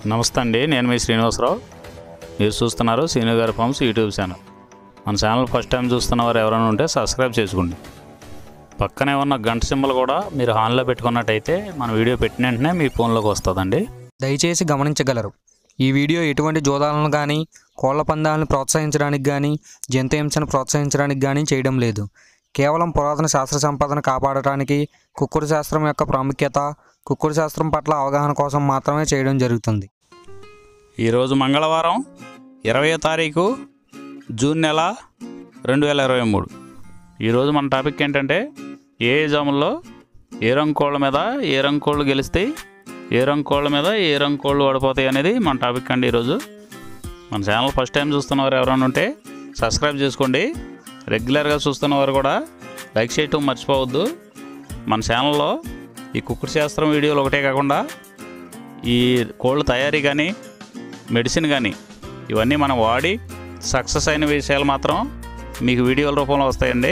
నమస్తే అండి నేను మీ శ్రీనివాసరావు మీరు చూస్తున్నారు శ్రీను గారి ఫార్మ్స్ యూట్యూబ్ ఛానల్ మన ఛానల్ ఫస్ట్ టైం చూస్తున్న వారు ఎవరైనా ఉంటే సబ్స్క్రైబ్ చేసుకోండి పక్కనే ఉన్న గంట సింబల్ కూడా మీరు ఆన్లో పెట్టుకున్నట్టయితే మన వీడియో పెట్టిన వెంటనే మీ ఫోన్లోకి వస్తుందండి దయచేసి గమనించగలరు ఈ వీడియో ఎటువంటి జోదాలను కానీ కోళ్ల పందాలను ప్రోత్సహించడానికి కానీ జంతు హింసను ప్రోత్సహించడానికి కానీ చేయడం లేదు కేవలం పురాతన శాస్త్ర సంపదను కాపాడటానికి కుక్కుడు శాస్త్రం యొక్క ప్రాముఖ్యత కుక్కుడు శాస్త్రం పట్ల అవగాహన కోసం మాత్రమే చేయడం జరుగుతుంది ఈరోజు మంగళవారం ఇరవయో తారీఖు జూన్ నెల రెండు వేల ఇరవై మూడు ఈరోజు మన టాపిక్ ఏంటంటే ఏ జాముల్లో ఏ రంగు కోళ్ళ మీద ఏ రంగు కోళ్ళు గెలుస్తాయి ఏ రంగు కోళ్ళ మీద ఏ రంగు కోళ్ళు ఓడిపోతాయి అనేది మన టాపిక్ అండి ఈరోజు మన ఛానల్ ఫస్ట్ టైం చూస్తున్నవారు ఎవరైనా ఉంటే సబ్స్క్రైబ్ చేసుకోండి రెగ్యులర్గా చూస్తున్నవారు కూడా లైక్ చేయటం మర్చిపోవద్దు మన ఛానల్లో ఈ కుక్కుడు శాస్త్రం వీడియోలు ఒకటే కాకుండా ఈ కోళ్ళ తయారీ కానీ మెడిసిన్ కానీ ఇవన్నీ మనం వాడి సక్సెస్ అయిన విషయాలు మాత్రం మీకు వీడియోల రూపంలో వస్తాయండి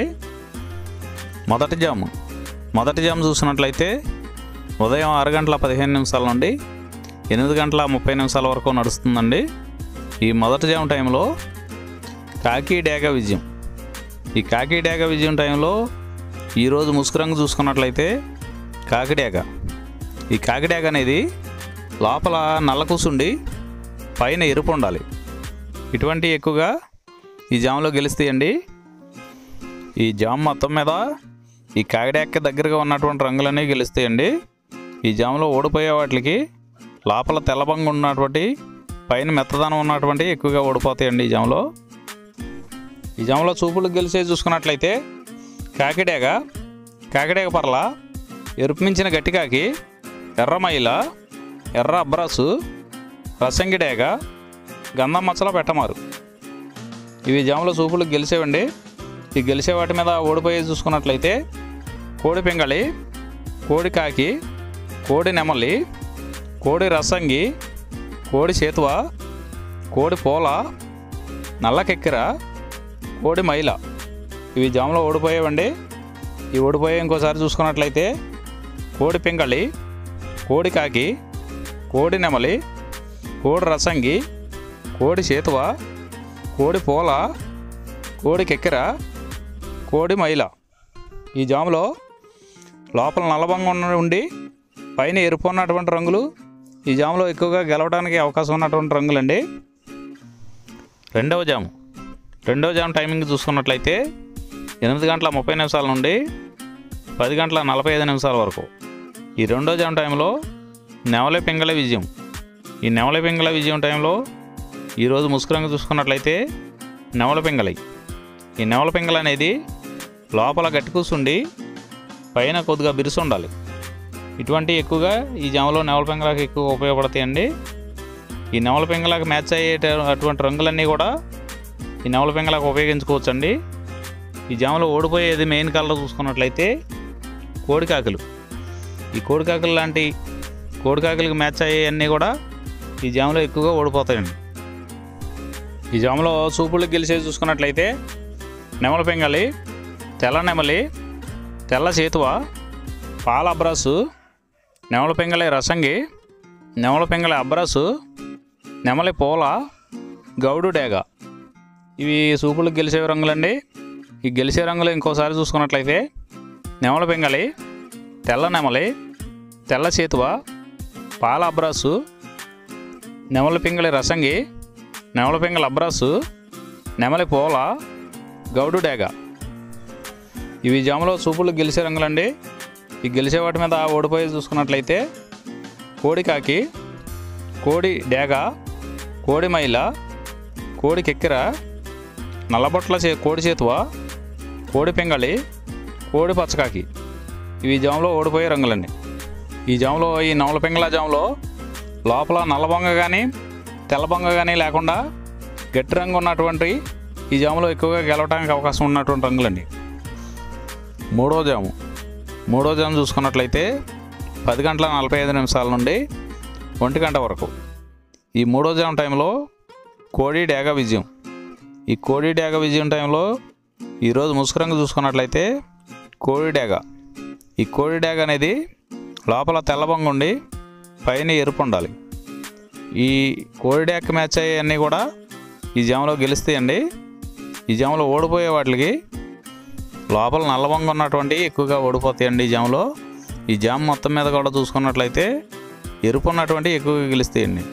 మొదటి జాము మొదటి జాము చూసినట్లయితే ఉదయం ఆరు గంటల పదిహేను నిమిషాల నుండి ఎనిమిది గంటల ముప్పై నిమిషాల వరకు నడుస్తుందండి ఈ మొదటి జాము టైంలో కాకి డేగ విజయం ఈ కాకి డేగ విజయం టైంలో ఈరోజు ముసుగురంగు చూసుకున్నట్లయితే కాకిడేగ ఈ కాకిడేగ అనేది లోపల నల్ల కూసుండి పైన ఎరుపు ఉండాలి ఇటువంటి ఎక్కువగా ఈ జామ్లో గెలుస్తాయండి ఈ జామ్ మొత్తం మీద ఈ కాకిడేక దగ్గరగా ఉన్నటువంటి రంగులన్నీ గెలుస్తాయండి ఈ జామ్లో ఓడిపోయే వాటికి లోపల తెల్లబంగు ఉన్నటువంటి పైన మెత్తదనం ఉన్నటువంటి ఎక్కువగా ఓడిపోతాయండి ఈ జామ్లో ఈ జామ్లో చూపులు గెలిచే చూసుకున్నట్లయితే కాకిడేగ కాకిడేగ పర్ల ఎరుపు మించిన గట్టికాకి ఎర్రమైల ఎర్ర అబ్రాసు రసంగిడేగ గంధం మచ్చల పెట్టమారు ఇవి జాముల సూపులు గెలిచేవండి ఈ గెలిచే వాటి మీద ఓడిపోయి చూసుకున్నట్లయితే కోడి పింగళి కోడి కాకి కోడి నెమలి కోడి రసంగి కోడి చేతువ కోడి పోల నల్లకెక్కిర కోడి మైల ఇవి జాములో ఓడిపోయేవండి ఈ ఓడిపోయే ఇంకోసారి చూసుకున్నట్లయితే కోడి పింగళి కోడి కాకి కోడి నెమలి కోడి రసంగి కోడి చేతువ కోడి పోల కోడి కెక్కెర కోడి మైల ఈ జాములో లోపల నల్లబంగా ఉన్న ఉండి పైన ఎరుపు ఉన్నటువంటి రంగులు ఈ జాములో ఎక్కువగా గెలవడానికి అవకాశం ఉన్నటువంటి రంగులండి రెండవ జాము రెండవ జాము టైమింగ్ చూసుకున్నట్లయితే ఎనిమిది గంటల ముప్పై నిమిషాల నుండి పది గంటల నలభై ఐదు నిమిషాల వరకు ఈ రెండో జామ్ టైంలో నెవల పింగళ విజయం ఈ నెవల పింగళ విజయం టైంలో ఈరోజు ముసుకురంగు చూసుకున్నట్లయితే నెవల పింగళి ఈ నెవల పింగళ అనేది లోపల గట్టి కూసుండి పైన కొద్దిగా బిరుసు ఉండాలి ఇటువంటి ఎక్కువగా ఈ జామలో నెవల పింగళకి ఎక్కువ ఉపయోగపడతాయండి ఈ నెవల పింగళకి మ్యాచ్ అయ్యే అటువంటి రంగులన్నీ కూడా ఈ నెవల పింగళకి ఉపయోగించుకోవచ్చండి ఈ జామలో ఓడిపోయేది మెయిన్ కలర్ చూసుకున్నట్లయితే కోడికాకులు ఈ కోడికాకులు లాంటి కోడికాకులకి మ్యాచ్ అయ్యేవన్నీ కూడా ఈ జామలో ఎక్కువగా ఓడిపోతాయండి ఈ జామలో సూపులు గెలిచేది చూసుకున్నట్లయితే నెమల పింగళి తెల్ల నెమలి తెల్ల చేతువ పాల అబ్రాసు నెమల పింగళి రసంగి నెమల పింగళి అబ్రాసు నెమలి పూల గౌడు డేగ ఇవి సూపులు గెలిచే రంగులండి ఈ గెలిచే రంగులు ఇంకోసారి చూసుకున్నట్లయితే నెమల పింగళి తెల్ల నెమలి తెల్ల చేతువ పాల అబ్రాసు నెమల పింగళి రసంగి నెమల పింగళి అబ్రాసు నెమలి పోల గౌడు డేగ ఇవి జాములో సూపులు గెలిచే రంగులండి ఈ గెలిచే వాటి మీద ఓడిపోయి చూసుకున్నట్లయితే కోడి కాకి కోడి డేగ కోడి మైల కోడి కెక్కిర నల్లబొట్ల చే కోడి చేతువ కోడి పింగళి కోడి పచ్చకాకి ఇవి జాములో ఓడిపోయే రంగులండి ఈ జాములో ఈ నవల పింగళ జాములో లోపల నల్లబొంగ కానీ తెల్లబొంగ కానీ లేకుండా గట్టి రంగు ఉన్నటువంటి ఈ జాములో ఎక్కువగా గెలవడానికి అవకాశం ఉన్నటువంటి రంగులండి మూడో జాము మూడో జాము చూసుకున్నట్లయితే పది గంటల నలభై ఐదు నిమిషాల నుండి ఒంటి గంట వరకు ఈ మూడో జాము టైంలో కోడి డేగ విజయం ఈ కోడి డేగ విజయం టైంలో ఈరోజు ముసుకురంగు చూసుకున్నట్లయితే కోడి డేగ ఈ కోడి డేగ అనేది లోపల తెల్లబొంగ ఉండి పైన ఎరుపు ఉండాలి ఈ కోడి డేక్ మ్యాచ్ అయ్యేవన్నీ కూడా ఈ జామలో గెలుస్తాయండి ఈ జామలో ఓడిపోయే వాటికి లోపల నల్లబొంగ ఉన్నటువంటి ఎక్కువగా ఓడిపోతాయండి ఈ జామలో ఈ జామ మొత్తం మీద కూడా చూసుకున్నట్లయితే ఎరుపు ఉన్నటువంటి ఎక్కువగా గెలుస్తాయండి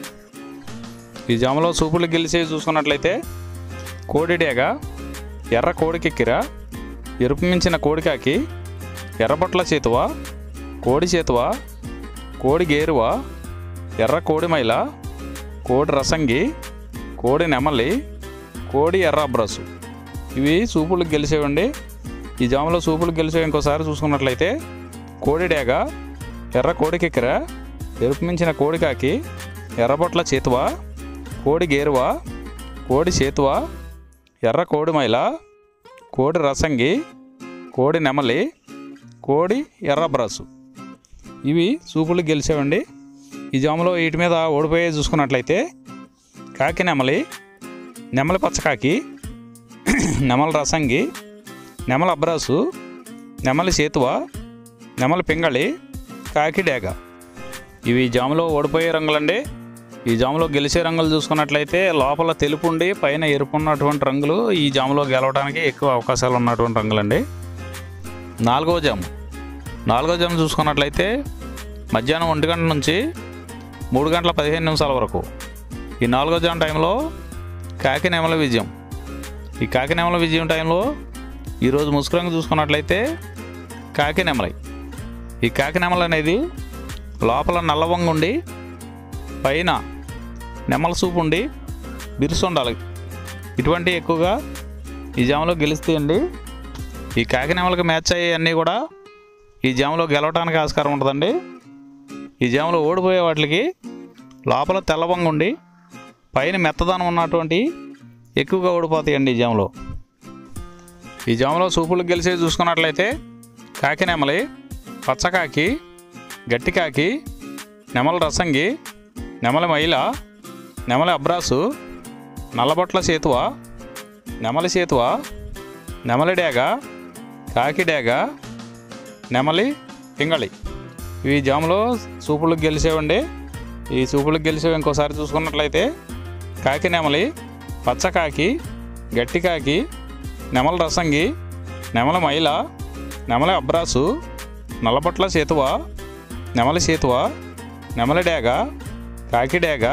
ఈ జామలో సూపులు గెలిచి చూసుకున్నట్లయితే కోడి డేగ ఎర్ర కోడికెక్కిర ఎరుపు మించిన కోడికాకి ఎర్రబొట్ల చేతువ కోడి చేతువ కోడి గేరువ ఎర్ర కోడి మైల కోడి రసంగి కోడి నెమలి కోడి ఎర్ర అబ్రసు ఇవి సూపులకు గెలిచేవండి ఈ జాములో సూపులకు గెలిచేవి ఇంకోసారి చూసుకున్నట్లయితే కోడి డేగ ఎర్ర కోడికెక్కిర ఎరుపు మించిన కోడికాకి ఎర్రబొట్ల చేతువ కోడి గేరువ కోడి చేతువ ఎర్ర కోడి మైల కోడి రసంగి కోడి నెమలి కోడి ఎర్ర బ్రసు ఇవి సూపులు గెలిచేవండి ఈ జాములో వీటి మీద ఓడిపోయే చూసుకున్నట్లయితే కాకి నెమలి నెమలి పచ్చకాకి నెమల రసంగి నెమల అబ్రాసు నెమలి సేతువ నెమలి పింగళి కాకి డేగ ఇవి జాములో ఓడిపోయే రంగులండి ఈ జాములో గెలిచే రంగులు చూసుకున్నట్లయితే లోపల తెలుపు ఉండి పైన ఎరుపు ఉన్నటువంటి రంగులు ఈ జాములో గెలవడానికి ఎక్కువ అవకాశాలు ఉన్నటువంటి రంగులండి నాలుగవ జాము నాలుగో జాము చూసుకున్నట్లయితే మధ్యాహ్నం ఒంటి గంట నుంచి మూడు గంటల పదిహేను నిమిషాల వరకు ఈ నాలుగో జాము టైంలో కాకి నెమల విజయం ఈ కాకి నెమల విజయం టైంలో ఈరోజు ముసుకురంగు చూసుకున్నట్లయితే కాకి నెమలై ఈ కాకి నెమల అనేది లోపల నల్లవంగ ఉండి పైన నెమల సూపు ఉండి బిరుసు ఉండాలి ఇటువంటి ఎక్కువగా ఈ జాములో గెలుస్తాయండి ఈ కాకి నెమలకు మ్యాచ్ అయ్యేవన్నీ కూడా ఈ జాములో గెలవడానికి ఆస్కారం ఉంటుందండి ఈ జాములో ఓడిపోయే వాటికి లోపల తెల్లవంగ ఉండి పైన మెత్తదనం ఉన్నటువంటి ఎక్కువగా ఓడిపోతాయండి ఈ జాములో ఈ జాములో సూపులు గెలిచే చూసుకున్నట్లయితే కాకి నెమలి పచ్చకాకి గట్టికాకి నెమల రసంగి నెమలి మైల నెమలి అబ్రాసు నల్లబొట్ల సేతువ నెమలి సేతువ నెమలి డేగ కాకి డేగ నెమలి పింగళి ఇవి జాములో సూపులకు గెలిచేవండి ఈ సూపులకు గెలిచేవి ఇంకోసారి చూసుకున్నట్లయితే కాకి నెమలి పచ్చకాకి గట్టికాకి నెమల రసంగి నెమల మైల నెమలి అబ్రాసు నల్లబొట్ల సేతువ నెమలి సేతువ నెమలి డేగ కాకి డేగ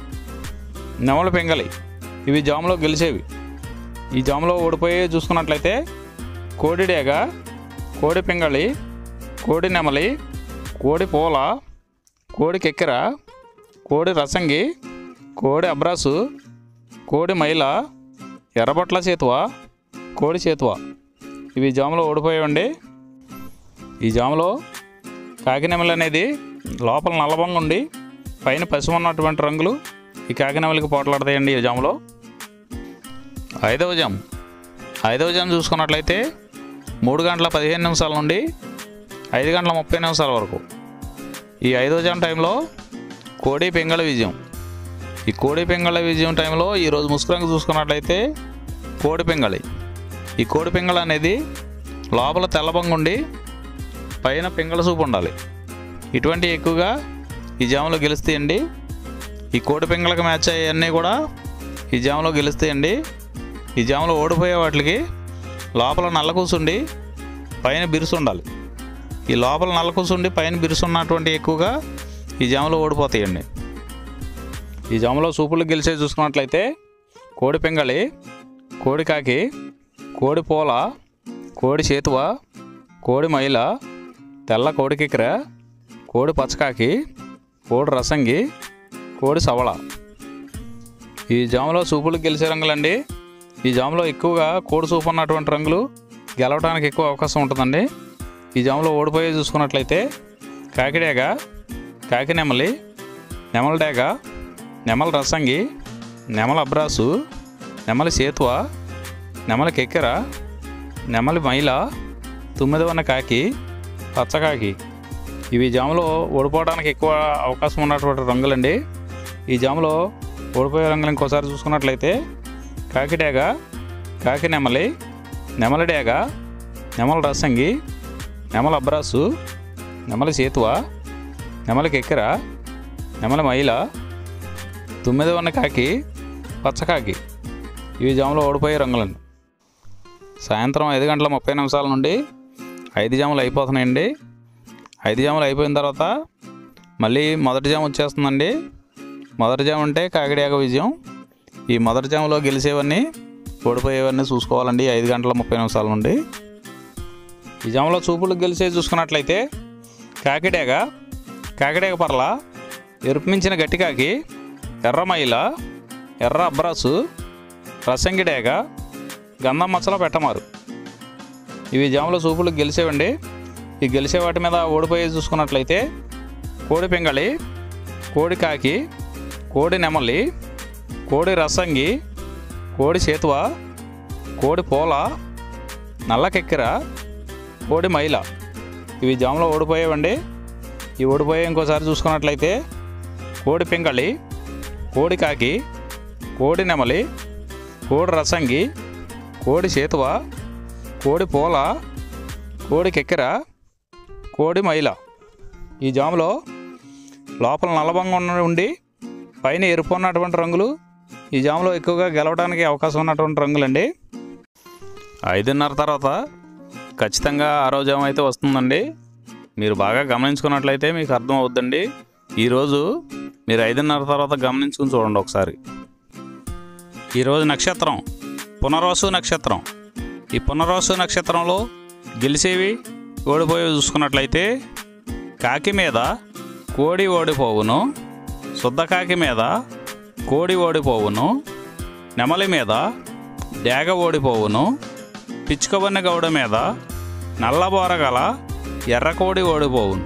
నెమలి పింగళి ఇవి జాములో గెలిచేవి ఈ జాములో ఓడిపోయి చూసుకున్నట్లయితే కోడి డేగ కోడి పింగళి కోడి నెమలి కోడి పూల కోడి కెక్కెర కోడి రసంగి కోడి అబ్రాసు కోడి మైల ఎర్రబొట్ల చేతువ కోడి చేతువ ఇవి జాములో ఓడిపోయాయండి ఈ జాములో కాకినెమలి అనేది లోపల నల్లబొంగ ఉండి పైన పసుపు ఉన్నటువంటి రంగులు ఈ కాకినెమలికి పోట్లాడతాయండి ఈ జాములో ఐదవ జామ్ ఐదవ జామ్ చూసుకున్నట్లయితే మూడు గంటల పదిహేను నిమిషాల నుండి ఐదు గంటల ముప్పై నిమిషాల వరకు ఈ ఐదవ జామ్ టైంలో కోడి పెంగళ విజయం ఈ కోడి పెంగళ విజయం టైంలో ఈరోజు ముసుకురంగు చూసుకున్నట్లయితే కోడి పెంగళి ఈ కోడి పెంగళ అనేది లోపల తెల్లబొంగు ఉండి పైన పింగళ సూపు ఉండాలి ఇటువంటి ఎక్కువగా ఈ జాములో గెలుస్తాయండి ఈ కోడి పింగళకి మ్యాచ్ అయ్యన్నీ కూడా ఈ జాములో గెలుస్తాయండి ఈ జాములో ఓడిపోయే వాటికి లోపల నల్ల కూసుండి పైన బిరుసు ఉండాలి ఈ లోపల నల్ల కూసుండి పైన బిరుసు ఉన్నటువంటి ఎక్కువగా ఈ జాములో ఓడిపోతాయండి ఈ జాములో సూపులు గెలిచే చూసుకున్నట్లయితే కోడి పింగళి కోడి కాకి కోడి పూల కోడి చేతువ కోడి మైల తెల్ల కోడి కిక్కెర కోడి పచ్చకాకి కోడి రసంగి కోడి సవళ ఈ జాములో సూపులు గెలిచే రంగులండి ఈ జాములో ఎక్కువగా కోడి సూపు ఉన్నటువంటి రంగులు గెలవడానికి ఎక్కువ అవకాశం ఉంటుందండి ఈ జాములో ఓడిపోయి చూసుకున్నట్లయితే కాకిడేగ కాకి నెమలి నెమల డేగ నెమల రసంగి నెమల అబ్రాసు నెమలి సేతువ నెమలి కెక్కెర నెమలి మైల తుమ్మిదవన్న కాకి పచ్చకాకి ఇవి జాములో ఓడిపోవడానికి ఎక్కువ అవకాశం ఉన్నటువంటి రంగులండి ఈ జాములో ఓడిపోయే రంగులు ఇంకోసారి చూసుకున్నట్లయితే కాకిడేగ కాకి నెమలి నెమలి డేగ నెమల రసంగి నెమల అబ్రాసు నెమలి సేతువ నెమలి కెక్కెర నెమలి మైల తొమ్మిది ఉన్న కాకి పచ్చకాకి ఇవి జాములు ఓడిపోయే రంగులండి సాయంత్రం ఐదు గంటల ముప్పై నిమిషాల నుండి ఐదు జాములు అయిపోతున్నాయండి ఐదు జాములు అయిపోయిన తర్వాత మళ్ళీ మొదటి జాము వచ్చేస్తుందండి మొదటి జాము అంటే కాకిడాక విజయం ఈ మొదటి జాములో గెలిచేవన్నీ ఓడిపోయేవన్నీ చూసుకోవాలండి ఐదు గంటల ముప్పై నిమిషాల నుండి ఈ జాములో చూపులు గెలిచే చూసుకున్నట్లయితే కాకిడేగ కాకిడేగ పర్ల ఎరుపు మించిన గట్టికాకి ఎర్ర మైల ఎర్ర అబ్రాసు రసంగిడేగ గంధం మచ్చలో పెట్టమారు ఇవి జాముల చూపులు గెలిచేవండి ఈ గెలిచే వాటి మీద ఓడిపోయి చూసుకున్నట్లయితే కోడి పింగళి కోడి కాకి కోడి నెమలి కోడి రసంగి కోడి చేతువ కోడి పోల నల్లకెక్కిర కోడి మైల ఇవి జాములో ఓడిపోయేవండి ఈ ఓడిపోయే ఇంకోసారి చూసుకున్నట్లయితే కోడి పింగళి కోడి కాకి కోడి నెమలి కోడి రసంగి కోడి చేతువ కోడి పోల కోడి కెక్కెర కోడి మైల ఈ జాములో లోపల నల్లబంగా ఉన్న ఉండి పైన ఎరుపు ఉన్నటువంటి రంగులు ఈ జాములో ఎక్కువగా గెలవడానికి అవకాశం ఉన్నటువంటి రంగులండి ఐదున్నర తర్వాత ఖచ్చితంగా ఆరో జాము అయితే వస్తుందండి మీరు బాగా గమనించుకున్నట్లయితే మీకు అర్థం అవుద్దండి ఈరోజు మీరు ఐదున్నర తర్వాత గమనించుకుని చూడండి ఒకసారి ఈరోజు నక్షత్రం పునర్వసు నక్షత్రం ఈ పునర్వసు నక్షత్రంలో గెలిచేవి ఓడిపోయేవి చూసుకున్నట్లయితే కాకి మీద కోడి ఓడిపోవును శుద్ధ కాకి మీద కోడి ఓడిపోవును నెమలి మీద డేగ ఓడిపోవును పిచ్చుకబన్న గౌడ మీద నల్లబోర గల ఎర్రకోడి ఓడిపోవును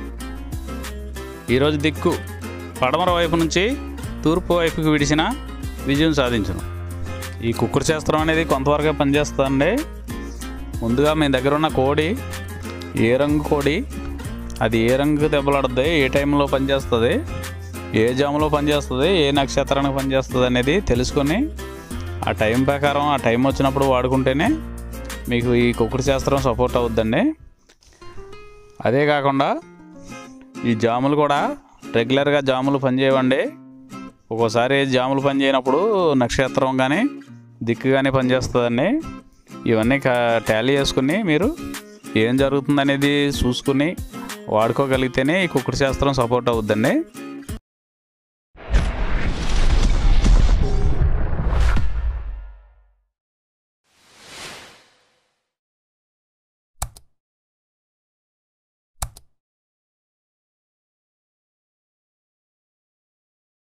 ఈరోజు దిక్కు పడమర వైపు నుంచి తూర్పు వైపుకి విడిచిన విజయం సాధించను ఈ కుక్కుడు శాస్త్రం అనేది కొంతవరకే పనిచేస్తుందండి ముందుగా మీ దగ్గర ఉన్న కోడి ఏ రంగు కోడి అది ఏ రంగు దెబ్బలాడుతుంది ఏ టైంలో పనిచేస్తుంది ఏ జాములో పనిచేస్తుంది ఏ నక్షత్రానికి పనిచేస్తుంది అనేది తెలుసుకొని ఆ టైం ప్రకారం ఆ టైం వచ్చినప్పుడు వాడుకుంటేనే మీకు ఈ కుక్కుడు శాస్త్రం సపోర్ట్ అవుద్దండి అదే కాకుండా ఈ జాములు కూడా రెగ్యులర్గా జాములు పనిచేయవండి ఒక్కోసారి జాములు పనిచేయనప్పుడు నక్షత్రం కానీ దిక్కు కానీ పనిచేస్తుందండి ఇవన్నీ టాలీ చేసుకుని మీరు ఏం జరుగుతుందనేది చూసుకుని వాడుకోగలిగితేనే ఈ కుక్కుడు శాస్త్రం సపోర్ట్ అవుద్దండి